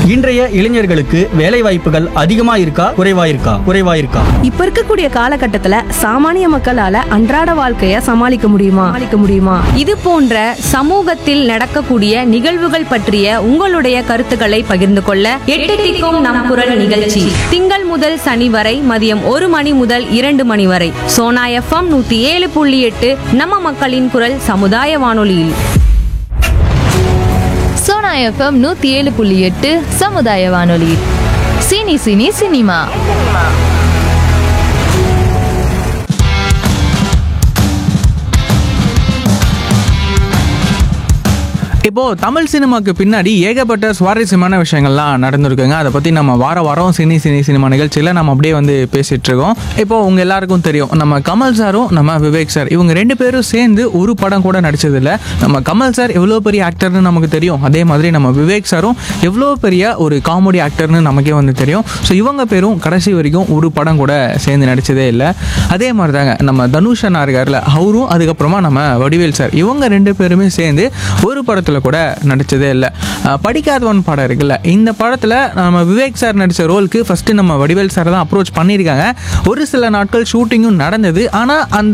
இன்றைய இளைஞர்களுக்கு வேலை வாய்ப்புகள் அதிகமா இருக்கா குறைவா இருக்கா குறைவா இருக்கா இப்ப இருக்கக்கூடிய காலகட்டத்துல சாமானிய மக்களால அன்றாட வாழ்க்கைய சமாளிக்க முடியுமா சமாளிக்க முடியுமா இது போன்ற சமூகத்தில் நடக்கக்கூடிய நிகழ்வுகள் பற்றிய உங்களுடைய கருத்துக்களை பகிர்ந்து கொள்ள எட்டு திக்கும் நம் குரல் நிகழ்ச்சி திங்கள் முதல் சனி வரை மதியம் ஒரு மணி முதல் இரண்டு மணி வரை சோனா எஃப்எம் நூத்தி ஏழு புள்ளி எட்டு நம்ம மக்களின் குரல் சமுதாய வானொலியில் சோனா எஃப்எம் நூத்தி ஏழு புள்ளி எட்டு சமுதாய வானொலி சினி சினி சினிமா இப்போ தமிழ் சினிமாக்கு பின்னாடி ஏகப்பட்ட சுவாரஸ்யமான விஷயங்கள்லாம் நடந்திருக்குங்க அதை பற்றி நம்ம வார வாரம் சினி சினி சினிமா நிகழ்ச்சியில் நம்ம அப்படியே வந்து பேசிட்டு இருக்கோம் இப்போ உங்க எல்லாருக்கும் தெரியும் நம்ம கமல் சாரும் நம்ம விவேக் சார் இவங்க ரெண்டு பேரும் சேர்ந்து ஒரு படம் கூட நடிச்சதில்ல நம்ம கமல் சார் எவ்வளோ பெரிய ஆக்டர்னு நமக்கு தெரியும் அதே மாதிரி நம்ம விவேக் சாரும் எவ்வளோ பெரிய ஒரு காமெடி ஆக்டர்னு நமக்கே வந்து தெரியும் ஸோ இவங்க பேரும் கடைசி வரைக்கும் ஒரு படம் கூட சேர்ந்து நடிச்சதே இல்லை அதே மாதிரி தாங்க நம்ம தனுஷ் அண்ணா இருக்கார்ல அவரும் அதுக்கப்புறமா நம்ம வடிவேல் சார் இவங்க ரெண்டு பேருமே சேர்ந்து ஒரு படத்தில் கூட நடிச்சதே இல்லை அஹ் படிக்காதவன் படம் இருக்குல்ல இந்த படத்தில் நம்ம விவேக் சார் நடித்த ரோலுக்கு ஃபஸ்ட்டு நம்ம வடிவேல் சார் தான் அப்ரோச் பண்ணியிருக்காங்க ஒரு சில நாட்கள் ஷூட்டிங்கும் நடந்தது ஆனால் அந்த